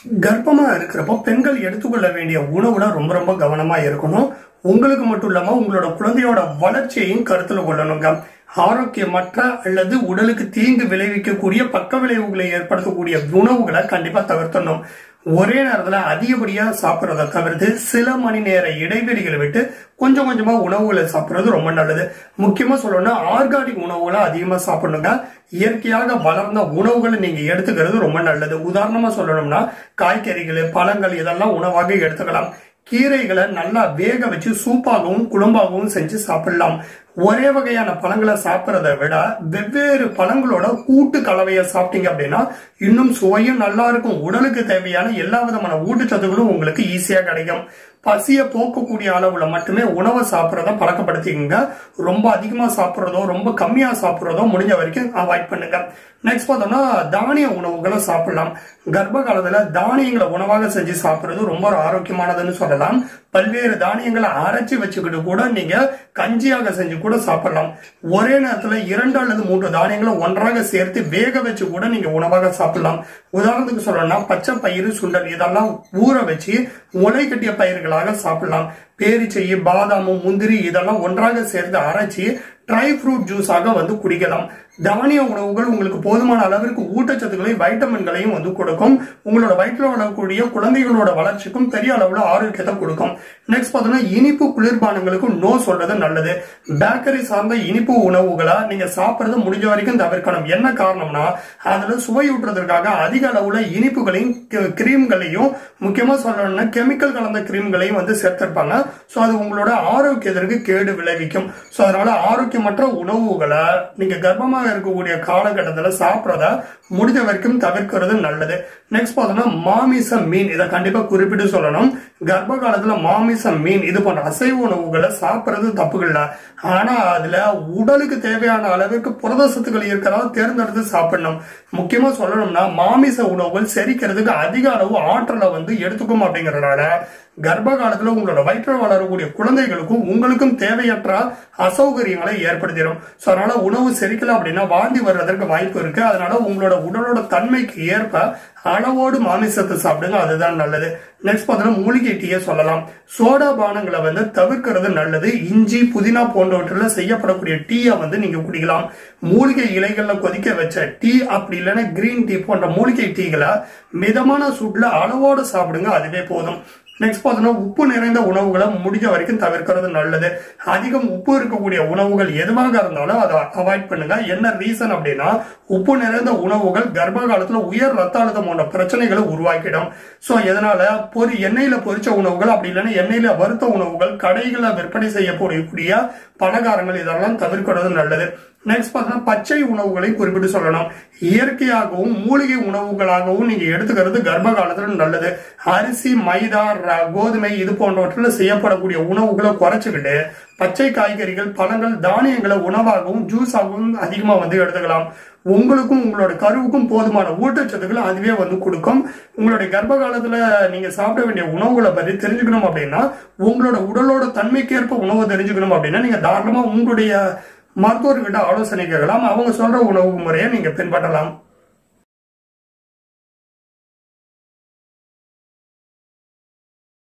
கர்ப்பமா இருக்கிறப்போ பெண்கள் எடுத்துக்கொள்ள வேண்டிய உணவுல ரொம்ப ரொம்ப கவனமா இருக்கணும் உங்களுக்கு மட்டும் இல்லாம உங்களோட குழந்தையோட வளர்ச்சியையும் கருத்துல கொள்ளணுங்க ஆரோக்கியமற்ற அல்லது உடலுக்கு தீங்கு விளைவிக்கக்கூடிய பக்க விளைவுகளை ஏற்படுத்தக்கூடிய உணவுகளை கண்டிப்பா தவிர்த்தணும் ஒரே நேரத்துல அதிகப்படியா சாப்பிட்றத தவிர்த்து சில மணி நேர இடைவெளிகளை விட்டு கொஞ்சம் கொஞ்சமா உணவுகளை சாப்பிடுறது ரொம்ப நல்லது முக்கியமா சொல்லணும்னா ஆர்கானிக் உணவுகளை அதிகமா சாப்பிடணுங்க இயற்கையாக வளர்ந்த உணவுகளை நீங்க எடுத்துக்கிறது ரொம்ப நல்லது உதாரணமா சொல்லணும்னா காய்கறிகள் பழங்கள் இதெல்லாம் உணவாக எடுத்துக்கலாம் கீரைகளை நல்லா வேக வச்சு சூப்பாகவும் குழம்பாகவும் செஞ்சு சாப்பிடலாம் ஒரே வகையான பழங்களை சாப்பிட்றத விட வெவ்வேறு பழங்களோட கூட்டு கலவையை சாப்பிட்டீங்க அப்படின்னா இன்னும் சுவையும் நல்லா இருக்கும் உடலுக்கு தேவையான எல்லா விதமான ஊட்டச்சத்துக்களும் உங்களுக்கு ஈஸியா கிடைக்கும் பசியை போக்கக்கூடிய அளவுல மட்டுமே உணவை சாப்பிட்றத பழக்கப்படுத்திக்கங்க ரொம்ப அதிகமா சாப்பிட்றதோ ரொம்ப கம்மியா சாப்பிட்றதோ முடிஞ்ச வரைக்கும் அவாய்ட் பண்ணுங்க நெக்ஸ்ட் பார்த்தோம்னா தானிய உணவுகளை சாப்பிடலாம் கர்ப்ப காலத்துல தானியங்களை உணவாக செஞ்சு சாப்பிடுறது ரொம்ப ஆரோக்கியமானதுன்னு சொல்லலாம் பல்வேறு தானியங்களை அரைச்சி வச்சுக்கிட்டு கூட நீங்க கஞ்சியாக செஞ்சு கூட சாப்பிடலாம் ஒரே நேரத்துல இரண்டு அல்லது மூன்று தானியங்களை ஒன்றாக சேர்த்து வேக வச்சு கூட நீங்க உணவாக சாப்பிடலாம் உதாரணத்துக்கு சொல்லணும்னா பச்சை பயிறு சுண்டல் இதெல்லாம் ஊற வச்சு முளை கட்டிய பயிர்களாக சாப்பிடலாம் பேரிச்சை பாதாமு முந்திரி இதெல்லாம் ஒன்றாக சேர்த்து அரைச்சி ட்ரை ஃப்ரூட் ஜூஸாக வந்து குடிக்கலாம் தானிய உணவுகள் உங்களுக்கு போதுமான அளவிற்கு ஊட்டச்சத்துக்களையும் வைட்டமின்களையும் வந்து கொடுக்கும் உங்களோட வயிற்றில் வளரக்கூடிய குழந்தைகளோட வளர்ச்சிக்கும் பெரிய அளவுல ஆரோக்கியத்தை கொடுக்கும் நெக்ஸ்ட் பார்த்தோம்னா இனிப்பு குளிர்பானங்களுக்கும் நோ சொல்றது நல்லது பேக்கரி சார்ந்த இனிப்பு உணவுகளை நீங்க சாப்பிடுறது முடிஞ்ச வரைக்கும் தவிர்க்கணும் என்ன காரணம்னா அதுல சுவையூட்டுறதுக்காக அதிக அளவுல இனிப்புகளையும் கிரீம்களையும் முக்கியமா சொல்லணும்னா கெமிக்கல் கலந்த கிரீம்களையும் வந்து சேர்த்திருப்பாங்க ஸோ அது உங்களோட ஆரோக்கியத்திற்கு கேடு விளைவிக்கும் ஸோ அதனால ஆரோக்கியமற்ற உணவுகளை நீங்க கர்ப்பமாக இருக்கக்கூடிய காலகட்டத்தில் சாப்பிட்றத முடிஞ்ச வரைக்கும் தவிர்க்கிறது நல்லது நெக்ஸ்ட் பார்த்தோம்னா மாமிச மீன் இதை கண்டிப்பா குறிப்பிட்டு சொல்லணும் கர்ப்ப காலத்துல மாமிச மீன் இது போன்ற அசைவ உணவுகளை சாப்பிட்றது தப்புகள் இல்ல ஆனா அதுல உடலுக்கு தேவையான அளவுக்கு புரத சத்துக்கள் இருக்கிறதா தேர்ந்தெடுத்து சாப்பிடணும் முக்கியமா சொல்லணும்னா மாமிச உணவுகள் செரிக்கிறதுக்கு அதிக அளவு ஆற்றலை வந்து எடுத்துக்கும் அப்படிங்கறதுனால கர்ப்ப காலத்துல உங்களோட வயிற்றில் வளரக்கூடிய குழந்தைகளுக்கும் உங்களுக்கும் தேவையற்ற அசௌகரியங்களை ஏற்படுத்திடும் ஸோ அதனால உணவு செரிக்கல அப்படின்னா வாந்தி வர்றதற்கு வாய்ப்பு இருக்கு அதனால உங்களோட உடலோட தன்மைக்கு ஏற்ப அளவோடு மாமிசத்தை சாப்பிடுங்க அதுதான் நல்லது நெக்ஸ்ட் பார்த்தோம்னா மூலிகை டீயை சொல்லலாம் சோடா பானங்களை வந்து தவிர்க்கிறது நல்லது இஞ்சி புதினா போன்றவற்றில் செய்யப்படக்கூடிய டீயை வந்து நீங்க குடிக்கலாம் மூலிகை இலைகள்ல கொதிக்க வச்ச டீ அப்படி இல்லைன்னா கிரீன் டீ போன்ற மூலிகை டீகளை மிதமான சூட்ல அளவோடு சாப்பிடுங்க அதுவே போதும் நெக்ஸ்ட் பார்த்தோம்னா உப்பு நிறைந்த உணவுகளை முடிஞ்ச வரைக்கும் தவிர்க்கிறது நல்லது அதிகம் உப்பு இருக்கக்கூடிய உணவுகள் எதுவாக இருந்தாலும் அதை அவாய்ட் பண்ணுங்க என்ன ரீசன் அப்படின்னா உப்பு நிறைந்த உணவுகள் கர்ப்ப காலத்துல உயர் ரத்த அழுத்தம் போன்ற பிரச்சனைகளை உருவாக்கிடும் ஸோ இதனால பொறி எண்ணெயில பொரிச்ச உணவுகள் அப்படி இல்லைன்னா எண்ணெயில வறுத்த உணவுகள் கடைகளில் விற்பனை செய்யக்கூடிய பலகாரங்கள் இதெல்லாம் தவிர்க்கிறது நல்லது நெக்ஸ்ட் பார்த்தோம்னா பச்சை உணவுகளை குறிப்பிட்டு சொல்லணும் இயற்கையாகவும் மூலிகை உணவுகளாகவும் நீங்க எடுத்துக்கிறது கர்ப்ப காலத்துல நல்லது அரிசி மைதா கோதுமை இது போன்றவற்றில் செய்யப்படக்கூடிய உணவுகளை குறைச்சிக்கிட்டு பச்சை காய்கறிகள் பழங்கள் தானியங்களை உணவாகவும் ஜூஸாகவும் அதிகமா வந்து எடுத்துக்கலாம் உங்களுக்கும் உங்களோட கருவுக்கும் போதுமான ஊட்டச்சத்துக்களை அதுவே வந்து கொடுக்கும் உங்களுடைய கர்ப்ப காலத்துல நீங்க சாப்பிட வேண்டிய உணவுகளை பற்றி தெரிஞ்சுக்கணும் அப்படின்னா உங்களோட உடலோட தன்மைக்கேற்ப உணவு தெரிஞ்சுக்கணும் அப்படின்னா நீங்க தாராளமா உங்களுடைய மருத்துவர்கிட்ட ஆலோசனை கேட்கலாம் அவங்க சொல்ற உணவு முறையை நீங்க பின்பற்றலாம்